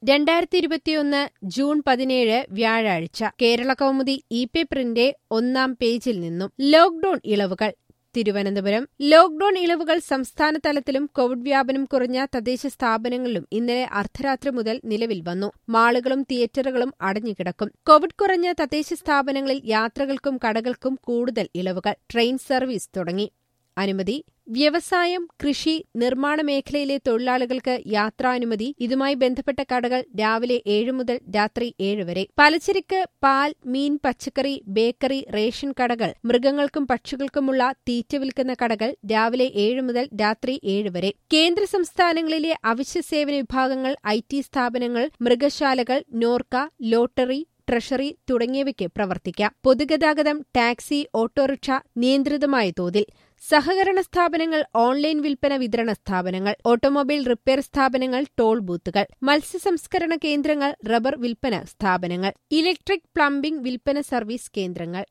രണ്ടായിരത്തി ഇരുപത്തിയൊന്ന് ജൂൺ പതിനേഴ് വ്യാഴാഴ്ച കേരള കൗമുദി ഇ പേപ്പറിന്റെ ഒന്നാം പേജിൽ നിന്നും ലോക്ഡൌൺ ഇളവുകൾ തിരുവനന്തപുരം ലോക്ഡൌൺ ഇളവുകൾ സംസ്ഥാന തലത്തിലും കോവിഡ് വ്യാപനം കുറഞ്ഞ തദ്ദേശ സ്ഥാപനങ്ങളിലും ഇന്നലെ അർദ്ധരാത്രി മുതൽ നിലവിൽ വന്നു മാളുകളും തിയേറ്ററുകളും അടഞ്ഞുകിടക്കും കോവിഡ് കുറഞ്ഞ തദ്ദേശ സ്ഥാപനങ്ങളിൽ യാത്രകൾക്കും കടകൾക്കും കൂടുതൽ ഇളവുകൾ ട്രെയിൻ സർവീസ് തുടങ്ങി അനുമതി വ്യവസായം കൃഷി നിർമ്മാണ മേഖലയിലെ തൊഴിലാളികൾക്ക് യാത്രാനുമതി ഇതുമായി ബന്ധപ്പെട്ട കടകൾ രാവിലെ ഏഴ് മുതൽ രാത്രി ഏഴ് വരെ പലചരക്ക് പാൽ മീൻ പച്ചക്കറി ബേക്കറി റേഷൻ കടകൾ മൃഗങ്ങൾക്കും പക്ഷികൾക്കുമുള്ള തീറ്റ വിൽക്കുന്ന കടകൾ രാവിലെ ഏഴ് മുതൽ രാത്രി ഏഴ് വരെ കേന്ദ്ര സംസ്ഥാനങ്ങളിലെ അവശ്യ സേവന വിഭാഗങ്ങൾ ഐ ടി സ്ഥാപനങ്ങൾ മൃഗശാലകൾ നോർക്ക ലോട്ടറി ട്രഷറി തുടങ്ങിയവയ്ക്ക് പ്രവർത്തിക്കാം പൊതുഗതാഗതം ടാക്സി ഓട്ടോറിക്ഷ നിയന്ത്രിതമായ തോതിൽ സഹകരണ സ്ഥാപനങ്ങൾ ഓൺലൈൻ വിൽപ്പന വിതരണ സ്ഥാപനങ്ങൾ ഓട്ടോമൊബൈൽ റിപ്പയർ സ്ഥാപനങ്ങൾ ടോൾ ബൂത്തുകൾ മത്സ്യസംസ്കരണ കേന്ദ്രങ്ങൾ റബ്ബർ വിൽപ്പന സ്ഥാപനങ്ങൾ ഇലക്ട്രിക് പ്ലംബിംഗ് വിൽപ്പന സർവീസ് കേന്ദ്രങ്ങൾ